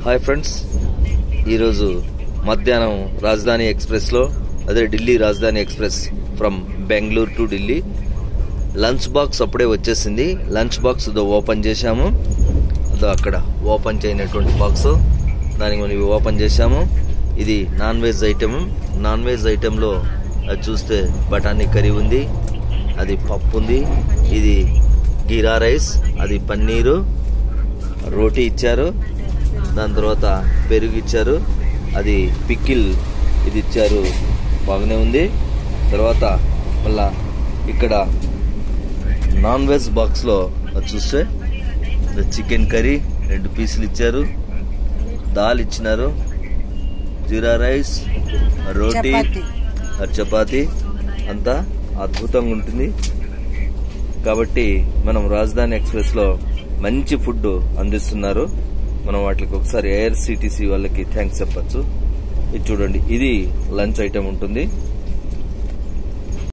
Hi friends ఈరోజు మధ్యాహ్నం రాజధాని ఎక్స్ప్రెస్ లో అదే Delhi Rajdhani express from Bengaluru to Delhi lunch box అప్పుడే వచ్చేసింది లంచ్ బాక్స్ దో ఓపెన్ చేశాము అదో అక్కడ ఓపెన్ చేయనటువంటి బాక్స్ దానికి మనం ఇవి ఓపెన్ చేశాము ఇది non veg item non veg ఐటెంలో అది చూస్తే బఠానీ కర్రీ ఉంది అది పప్పు ఉంది ఇది గీరా రైస్ అది పన్నీరు రోటీ ఇచ్చారు దాని తర్వాత పెరుగు ఇచ్చారు అది పిక్కిల్ ఇది ఇచ్చారు బాగానే ఉంది తర్వాత మళ్ళా ఇక్కడ నాన్ వెజ్ బాక్స్లో అది చూస్తే చికెన్ కర్రీ రెండు పీసులు ఇచ్చారు దాల్ ఇచ్చినారు జీరా రైస్ రోటీ చపాతీ. చపాతి అంతా అద్భుతంగా ఉంటుంది కాబట్టి మనం రాజధాని ఎక్స్ప్రెస్ లో మంచి ఫుడ్ అందిస్తున్నారు మనం వాటికి ఒకసారి ఏఆర్సిటిసి వాళ్ళకి థ్యాంక్స్ చెప్పచ్చు ఇది చూడండి ఇది లంచ్ ఐటమ్ ఉంటుంది